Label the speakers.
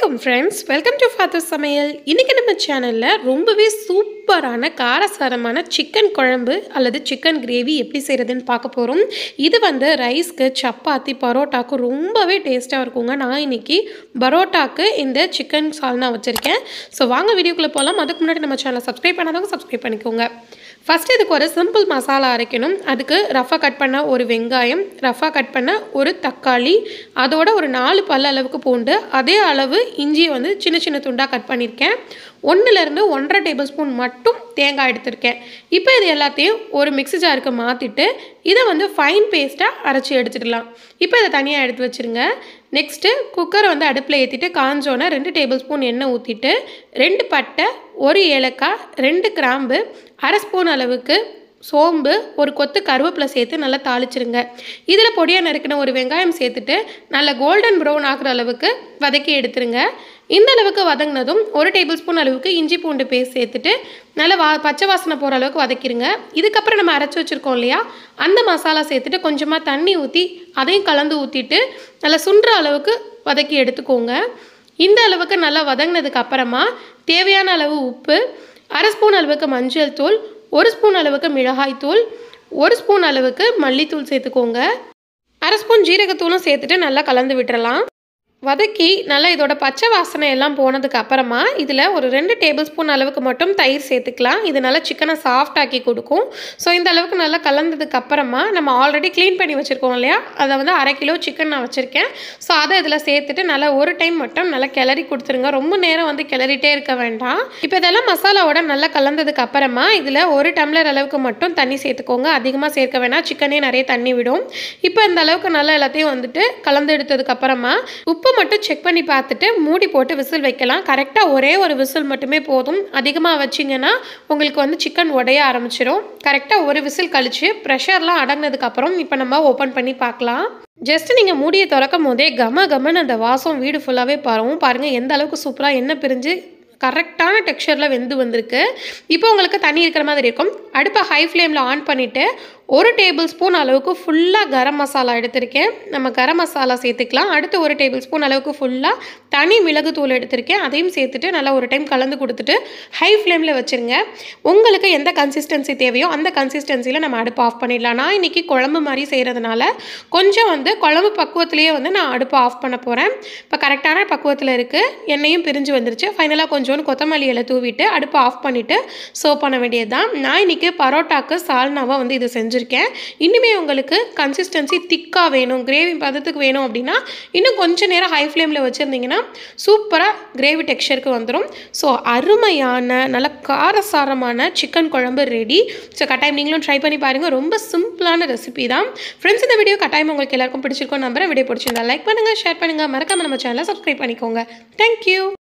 Speaker 1: வணக்கம் friends welcome to father சமையல் இன்றைக்கி நம்ம சேனலில் ரொம்பவே சூப்பரான காரசாரமான சிக்கன் குழம்பு அல்லது சிக்கன் கிரேவி எப்படி செய்கிறதுன்னு பார்க்க போகிறோம் இது வந்து ரைஸ்க்கு சப்பாத்தி பரோட்டாக்கு ரொம்பவே டேஸ்ட்டாக இருக்குங்க நான் இன்னைக்கு பரோட்டாக்கு இந்த சிக்கன் சால்னா வச்சுருக்கேன் ஸோ வாங்க வீடியோக்குள்ளே போகலாம் அதுக்கு முன்னாடி நம்ம சேனலை சப்ஸ்கிரைப் பண்ணாதவங்க சப்ஸ்கிரைப் பண்ணிக்கோங்க ஃபஸ்ட்டு இதுக்கு ஒரு சிம்பிள் மசாலா அரைக்கணும் அதுக்கு ரஃபாக கட் பண்ண ஒரு வெங்காயம் ரஃபாக கட் பண்ண ஒரு தக்காளி அதோட ஒரு நாலு பல்ல அளவுக்கு பூண்டு அதே அளவு இஞ்சியை வந்து சின்ன சின்ன துண்டாக கட் பண்ணியிருக்கேன் ஒன்றுலேருந்து ஒன்றரை டேபிள் ஸ்பூன் மட்டும் தேங்காய் எடுத்திருக்கேன் இப்போ இது எல்லாத்தையும் ஒரு மிக்ஸி ஜாருக்கு மாற்றிட்டு இதை வந்து ஃபைன் பேஸ்ட்டாக அரைச்சி எடுத்துடலாம் இப்போ இதை தனியாக எடுத்து வச்சுருங்க நெக்ஸ்ட்டு குக்கரை வந்து அடுப்பில் ஏற்றிட்டு காஞ்சோன்னே ரெண்டு டேபிள் ஸ்பூன் எண்ணெய் ஊற்றிட்டு ரெண்டு பட்டை ஒரு ஏலக்காய் ரெண்டு கிராம்பு அரை ஸ்பூன் அளவுக்கு சோம்பு ஒரு கொத்து கருவேப்பிலை சேர்த்து நல்லா தாளிச்சிருங்க இதில் பொடியாக நறுக்கின ஒரு வெங்காயம் சேர்த்துட்டு நல்லா கோல்டன் ப்ரௌன் ஆகிற அளவுக்கு வதக்கி எடுத்துருங்க இந்த அளவுக்கு வதங்கினதும் ஒரு டேபிள் ஸ்பூன் அளவுக்கு இஞ்சி பூண்டு பேஸ்ட் சேர்த்துட்டு நல்லா வா பச்சை வாசனை போகிற அளவுக்கு வதக்கிடுங்க இதுக்கப்புறம் நம்ம அரைச்சி வச்சுருக்கோம் இல்லையா அந்த மசாலா சேர்த்துட்டு கொஞ்சமாக தண்ணி ஊற்றி அதையும் கலந்து ஊற்றிட்டு நல்லா சுண்டுற அளவுக்கு வதக்கி எடுத்துக்கோங்க இந்த அளவுக்கு நல்லா வதங்கினதுக்கு அப்புறமா தேவையான அளவு உப்பு அரை ஸ்பூன் அளவுக்கு மஞ்சள் தூள் ஒரு ஸ்பூன் அளவுக்கு மிளகாய் தூள் ஒரு ஸ்பூன் அளவுக்கு மல்லித்தூள் சேர்த்துக்கோங்க அரை ஸ்பூன் ஜீரகத்தூளும் சேர்த்துட்டு நல்லா கலந்து விட்டுறலாம் வதக்கி நல்லா இதோட பச்சை வாசனை எல்லாம் போனதுக்கு அப்புறமா இதில் ஒரு ரெண்டு டேபிள் ஸ்பூன் அளவுக்கு மட்டும் தயிர் சேர்த்துக்கலாம் இது நல்லா சிக்கனை சாஃப்ட் ஆக்கி கொடுக்கும் ஸோ இந்த அளவுக்கு நல்லா கலந்ததுக்கு அப்புறமா நம்ம ஆல்ரெடி க்ளீன் பண்ணி வச்சுருக்கோம் இல்லையா அதை வந்து அரை கிலோ சிக்கன் நான் வச்சுருக்கேன் ஸோ அதை இதில் சேர்த்துட்டு நல்லா ஒரு டைம் மட்டும் நல்லா கிளறி கொடுத்துருங்க ரொம்ப நேரம் வந்து கிளறிட்டே இருக்க வேண்டாம் இப்போ இதெல்லாம் மசாலாவோட நல்லா கலந்ததுக்கு அப்புறமா இதில் ஒரு டம்ளர் அளவுக்கு மட்டும் தண்ணி சேர்த்துக்கோங்க அதிகமாக சேர்க்க வேணாம் சிக்கனே நிறைய தண்ணி விடும் இப்போ இந்த அளவுக்கு நல்லா எல்லாத்தையும் வந்துட்டு கலந்து எடுத்ததுக்கு அப்புறமா உப்பு மட்டும் செக் பண்ணி பார்த்துட்டு மூடி போட்டு விசில் வைக்கலாம் கரெக்டாக ஒரே ஒரு விசில் மட்டுமே போதும் அதிகமாக வச்சிங்கன்னா உங்களுக்கு வந்து சிக்கன் உடைய ஆரம்பிச்சிடும் கரெக்டாக ஒரு விசில் கழித்து ப்ரெஷர்லாம் அடங்கினதுக்கப்புறம் இப்போ நம்ம ஓப்பன் பண்ணி பார்க்கலாம் ஜஸ்ட் நீங்கள் மூடியை திறக்கும் போதே கம கமன்னு அந்த வாசம் வீடு ஃபுல்லாகவே பரவும் பாருங்கள் எந்த அளவுக்கு சூப்பராக எண்ணெய் பிரிஞ்சு கரெக்டான டெக்ஸ்சரில் வெந்து வந்திருக்கு இப்போ உங்களுக்கு தண்ணி இருக்கிற மாதிரி இருக்கும் அடுப்பை ஹை ஃப்ளேமில் ஆன் பண்ணிவிட்டு ஒரு டேபிள் ஸ்பூன் அளவுக்கு ஃபுல்லாக கரம் மசாலா எடுத்திருக்கேன் நம்ம கரம் மசாலா சேர்த்துக்கலாம் அடுத்து ஒரு டேபிள் ஸ்பூன் அளவுக்கு ஃபுல்லாக தனி மிளகு தூள் எடுத்திருக்கேன் அதையும் சேர்த்துட்டு நல்லா ஒரு டைம் கலந்து கொடுத்துட்டு ஹை ஃப்ளேமில் வச்சுருங்க உங்களுக்கு எந்த கன்சிஸ்டன்சி தேவையோ அந்த கன்சிஸ்டன்சியில் நம்ம அடுப்பு ஆஃப் பண்ணிடலாம் நான் இன்றைக்கி குழம்பு மாதிரி செய்கிறதுனால கொஞ்சம் வந்து குழம்பு பக்குவத்திலேயே வந்து நான் அடுப்பு ஆஃப் பண்ண போகிறேன் இப்போ கரெக்டான பக்குவத்தில் இருக்குது எண்ணெயும் பிரிஞ்சு வந்துருச்சு ஃபைனலாக கொஞ்சோண்டு கொத்தமல்லி இலை தூவிட்டு அடுப்பு ஆஃப் பண்ணிவிட்டு சர்வ் பண்ண வேண்டியது தான் நான் இன்றைக்கி பரோட்டாக்கு சால்னாவாக வந்து இது செஞ்சுருக்கேன் இனிமேல் உங்களுக்கு கன்சிஸ்டன்சி திக்காக வேணும் கிரேவி பதத்துக்கு வேணும் அப்படின்னா இன்னும் கொஞ்சம் நேரம் ஹை ஃப்ளேமில் வச்சுருந்தீங்கன்னா சூப்பராக கிரேவி டெக்ஸ்சருக்கு வந்துடும் ஸோ அருமையான நல்ல காரசாரமான சிக்கன் குழம்பு ரெடி ஸோ கட்டாயம் நீங்களும் ட்ரை பண்ணி பாருங்கள் ரொம்ப சிம்பிளான ரெசிபி தான் ஃப்ரெண்ட்ஸ் இந்த வீடியோ கட்டாயம் உங்களுக்கு எல்லாருக்கும் பிடிச்சிருக்கோம் நம்புறேன் வீடியோ பிடிச்சிருந்தா லைக் பண்ணுங்கள் ஷேர் பண்ணுங்கள் மறக்காமல் நம்ம சேனலை சப்ஸ்கிரைப் பண்ணிக்கோங்க தேங்க்யூ